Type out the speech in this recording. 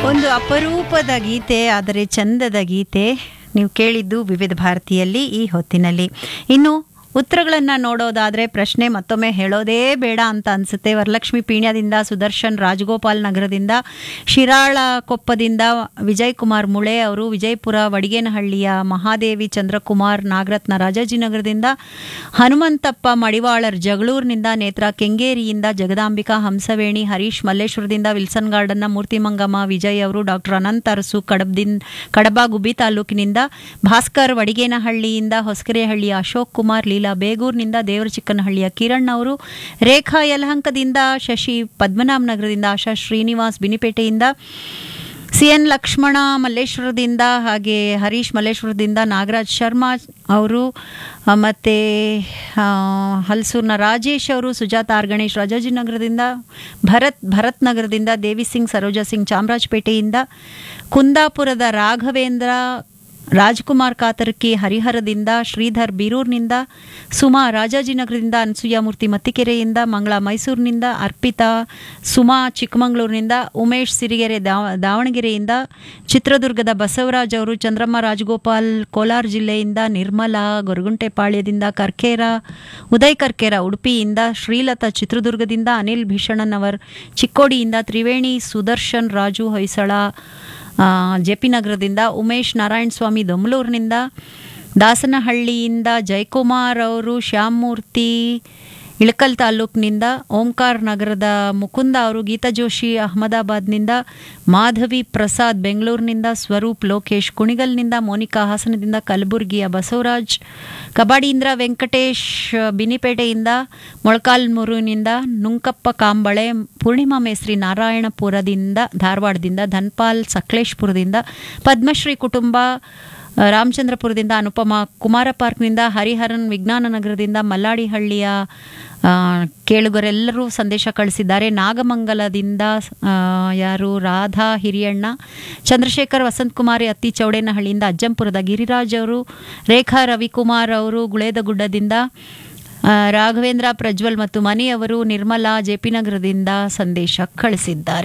ಒಂದು ಅಪರೂಪದ ಗೀತೆ ಆದರೆ ಚಂದದ ಗೀತೆ ನೀವು ಕೇಳಿದ್ದು ವಿವಿಧ ಭಾರತಿಯಲ್ಲಿ ಈ ಹೊತ್ತಿನಲ್ಲಿ ಇನ್ನು ಉತ್ತರಗಳನ್ನು ನೋಡೋದಾದರೆ ಪ್ರಶ್ನೆ ಮತ್ತೊಮ್ಮೆ ಹೇಳೋದೇ ಬೇಡ ಅಂತ ಅನಿಸುತ್ತೆ ವರಲಕ್ಷ್ಮಿ ಪೀಣ್ಯದಿಂದ ಸುದರ್ಶನ್ ರಾಜಗೋಪಾಲ್ ನಗರದಿಂದ ಶಿರಾಳ ಕೊಪ್ಪದಿಂದ ವಿಜಯ್ ಕುಮಾರ್ ಮುಳೆ ಅವರು ವಿಜಯಪುರ ವಡಿಗೇನಹಳ್ಳಿಯ ಮಹಾದೇವಿ ಚಂದ್ರಕುಮಾರ್ ನಾಗರತ್ನ ರಾಜಾಜಿನಗರದಿಂದ ಹನುಮಂತಪ್ಪ ಮಡಿವಾಳರ್ ಜಗಳೂರಿನಿಂದ ನೇತ್ರ ಕೆಂಗೇರಿಯಿಂದ ಜಗದಾಂಬಿಕಾ ಹಂಸವೇಣಿ ಹರೀಶ್ ಮಲ್ಲೇಶ್ವರದಿಂದ ವಿಲ್ಸನ್ ಗಾರ್ಡನ್ನ ಮೂರ್ತಿ ಮಂಗಮ್ಮ ವಿಜಯ್ ಅವರು ಡಾಕ್ಟರ್ ಅನಂತ್ ಅರಸು ಕಡಬದಿಂದ ಕಡಬ ಗುಬ್ಬಿ ತಾಲೂಕಿನಿಂದ ಭಾಸ್ಕರ್ ವಡಿಗೇನಹಳ್ಳಿಯಿಂದ ಹೊಸಕೆರೆಹಳ್ಳಿಯ ಅಶೋಕ್ ಕುಮಾರ್ ಲೀಲಾ ಬೇಗೂರಿನಿಂದ ದೇವರಚಿಕ್ಕನಹಳ್ಳಿಯ ಕಿರಣ್ ಅವರು ರೇಖಾ ಯಲಹಂಕದಿಂದ ಶಶಿ ಪದ್ಮನಾಭ ನಗರದಿಂದ ಆಶಾ ಶ್ರೀನಿವಾಸ್ ಬಿನಿಪೇಟೆಯಿಂದ ಸಿ ಎನ್ ಲಕ್ಷ್ಮಣ ಮಲ್ಲೇಶ್ವರದಿಂದ ಹಾಗೆ ಹರೀಶ್ ಮಲ್ಲೇಶ್ವರದಿಂದ ನಾಗರಾಜ್ ಶರ್ಮಾ ಅವರು ಆ, ಮತ್ತೆ ಆ, ಹಲ್ಸೂರ್ನ ರಾಜೇಶ್ ಅವರು ಸುಜಾತ ಆರ್ ಗಣೇಶ್ ರಾಜಾಜಿನಗರದಿಂದ ಭರತ್ ಭರತ್ ನಗರದಿಂದ ದೇವಿ ಸಿಂಗ್ ಸರೋಜಾ ಸಿಂಗ್ ಚಾಮರಾಜಪೇಟೆಯಿಂದ ಕುಂದಾಪುರದ ರಾಘವೇಂದ್ರ ರಾಜ್ಕುಮಾರ್ ಕಾತರ್ಕಿ ಹರಿಹರದಿಂದ ಶ್ರೀಧರ್ ಬೀರೂರಿನಿಂದ ಸುಮಾ ರಾಜಾಜಿನಗರದಿಂದ ಅನಸೂಯ ಮೂರ್ತಿ ಮತ್ತಿಕೆರೆಯಿಂದ ಮಂಗಳ ಮೈಸೂರಿನಿಂದ ಅರ್ಪಿತಾ ಸುಮಾ ಚಿಕ್ಕಮಗಳೂರಿನಿಂದ ಉಮೇಶ್ ಸಿರಿಗೆರೆ ದಾವ ದಾವಣಗೆರೆಯಿಂದ ಚಿತ್ರದುರ್ಗದ ಬಸವರಾಜ್ ಅವರು ಚಂದ್ರಮ್ಮ ರಾಜಗೋಪಾಲ್ ಕೋಲಾರ ಜಿಲ್ಲೆಯಿಂದ ನಿರ್ಮಲಾ ಗೊರಗುಂಟೆಪಾಳ್ಯದಿಂದ ಕರ್ಕೇರ ಉದಯ್ ಕರ್ಕೇರ ಉಡುಪಿಯಿಂದ ಶ್ರೀಲತಾ ಚಿತ್ರದುರ್ಗದಿಂದ ಅನಿಲ್ ಭೀಷಣನವರ್ ಚಿಕ್ಕೋಡಿಯಿಂದ ತ್ರಿವೇಣಿ ಸುದರ್ಶನ್ ರಾಜು ಹೊಯ್ಸಳ ಜೆ ಪಿ ನಗರದಿಂದ ಉಮೇಶ್ ನಾರಾಯಣ ಸ್ವಾಮಿ ದೊಮ್ಲೂರಿನಿಂದ ದಾಸನಹಳ್ಳಿಯಿಂದ ಜಯಕುಮಾರ್ ಅವರು ಶ್ಯಾಮಮೂರ್ತಿ ಇಳಕಲ್ ತಾಲೂಕಿನಿಂದ ಓಂಕಾರ್ ನಗರದ ಮುಕುಂದ ಅವರು ಗೀತಾ ಜೋಶಿ ಅಹಮದಾಬಾದ್ನಿಂದ ಮಾಧವಿ ಪ್ರಸಾದ್ ಬೆಂಗಳೂರಿನಿಂದ ಸ್ವರೂಪ್ ಲೋಕೇಶ್ ಕುಣಿಗಲ್ನಿಂದ ಮೋನಿಕಾ ಹಾಸನದಿಂದ ಕಲಬುರಗಿಯ ಬಸವರಾಜ್ ಕಬಾಡಿಯಿಂದ ವೆಂಕಟೇಶ್ ಬಿನಿಪೇಟೆಯಿಂದ ಮೊಳಕಾಲ್ಮುರುನಿಂದ ನುಂಕಪ್ಪ ಕಾಂಬಳೆ ಪೂರ್ಣಿಮಾ ಮೇಸ್ರಿ ನಾರಾಯಣಪುರದಿಂದ ಧಾರವಾಡದಿಂದ ಧನ್ಪಾಲ್ ಸಕಲೇಶ್ಪುರದಿಂದ ಪದ್ಮಶ್ರೀ ಕುಟುಂಬ ರಾಮಚಂದ್ರಪುರದಿಂದ ಅನುಪಮ ಕುಮಾರ ಪಾರ್ಕ್ನಿಂದ ಹರಿಹರನ್ ವಿಜ್ಞಾನ ನಗರದಿಂದ ಮಲ್ಲಾಡಿಹಳ್ಳಿಯ ಆ, ಕೇಳುಗರೆಲ್ಲರೂ ಸಂದೇಶ ಕಳಿಸಿದ್ದಾರೆ ನಾಗಮಂಗಲದಿಂದ ಆ, ಯಾರು ರಾಧಾ ಹಿರಿಯಣ್ಣ ಚಂದ್ರಶೇಖರ್ ವಸಂತಕುಮಾರಿ ಅತ್ತಿ ಚೌಡೇನಹಳ್ಳಿಯಿಂದ ಅಜ್ಜಂಪುರದ ಗಿರಿರಾಜ್ ಅವರು ರೇಖಾ ರವಿಕುಮಾರ್ ಅವರು ಗುಳೇದಗುಡ್ಡದಿಂದ ಆ, ರಾಘವೇಂದ್ರ ಪ್ರಜ್ವಲ್ ಮತ್ತು ಮನಿ ಅವರು ನಿರ್ಮಲಾ ಜೆ ಪಿ ನಗರದಿಂದ ಸಂದೇಶ ಕಳಿಸಿದ್ದಾರೆ